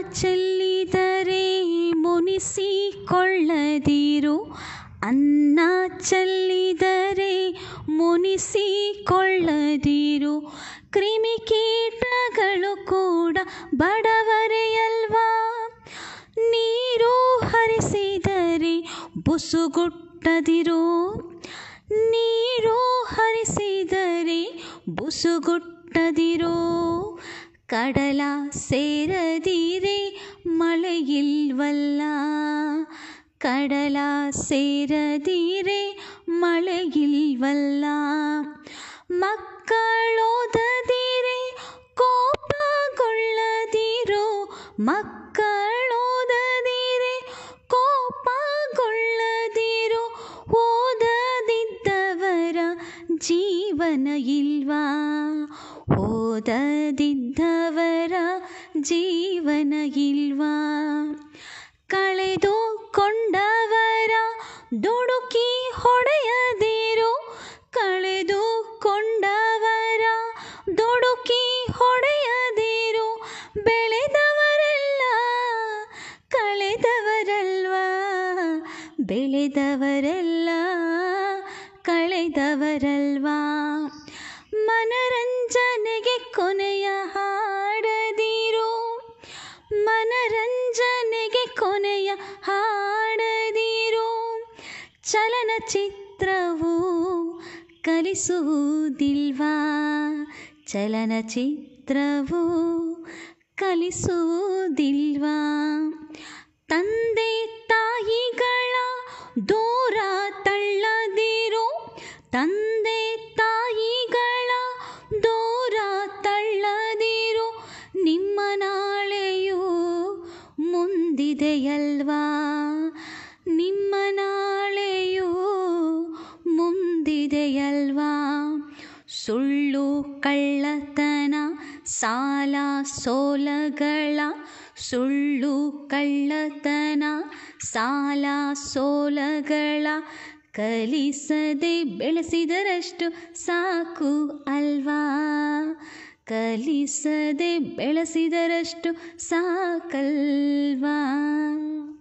ಚೆಲ್ಲಿದರೆ ಮುನಿಸಿಕೊಳ್ಳದಿರು ಅನ್ನ ಚೆಲ್ಲಿದರೆ ಮುನಿಸಿಕೊಳ್ಳದಿರು ಕ್ರಿಮಿಕೀಟಗಳು ಕೂಡ ಬಡವರೇ ಅಲ್ವಾ ನೀರು ಹರಿಸಿದರೆ ಬುಸುಗುಟ್ಟದಿರು ನೀರು ಹರಿಸಿದರೆ ಬುಸುಗುಟ್ಟದಿರೋ ಕಡಲ ಸೇರದಿರೆ ಮಳೆಯಿಲ್ವಲ್ಲ ಕಡಲ ಸೇರದಿರೆ ಮಳೆಯಿಲ್ವಲ್ಲ ಮಕ್ಕಳೋದದಿರೆ ಕೋಪಗೊಳ್ಳದಿರೋ ಮಕ್ಕಳೋದದಿರೆ ಕೋಪಗೊಳ್ಳದಿರೋ ಓದದಿದ್ದವರ ಜೀವನ ಇಲ್ವಾ ಓದದಿದ್ದವರ ಜೀವನ ಇಲ್ವಾ ಕಳೆದುಕೊಂಡವರ ದುಡುಕಿ ಹೊಡೆಯದಿರು ಕಳೆದುಕೊಂಡವರ ದುಡುಕಿ ಹೊಡೆಯದಿರು ಬೆಳೆದವರೆಲ್ಲ ಕಳೆದವರಲ್ವಾ ಬೆಳೆದವರೆಲ್ಲ ಕಳೆದವರಲ್ವಾ ಮನರಂಜನೆಗೆ ಕೊನೆಯ ಹಾಡದಿರು ಮನರಂಜನೆಗೆ ಕೊನೆಯ ಹಾಡದಿರು ಚಲನಚಿತ್ರವು ಕಲಿಸುವುದಿಲ್ವಾ ಚಲನಚಿತ್ರವು ಕಲಿಸುವುದಿಲ್ವಾ ತಂದೆ ತಾಯಿಗಳ ದೂರ ತಳ್ಳದಿರು ತಂದೆ ತಾಯಿಗಳ ದೂರ ತಳ್ಳದಿರು ನಿಮ್ಮ ನಾಳೆಯು ಮುಂದಿದೆಯಲ್ವಾ ನಿಮ್ಮ ನಾಳೆಯು ಮುಂದಿದೆಯಲ್ವಾ ಸುಳ್ಳು ಕಳ್ಳತನ ಸಾಲ ಸೋಲಗಳ ಸುಳ್ಳು ಕಳ್ಳತನ ಸಾಲ ಸೋಲಗಳ ಕಲಿಸದೆ ಬೆಳೆಸಿದರಷ್ಟು ಸಾಕು ಅಲ್ವಾ ಕಲಿಸದೆ ಬೆಳೆಸಿದರಷ್ಟು ಸಾಕಲ್ವಾ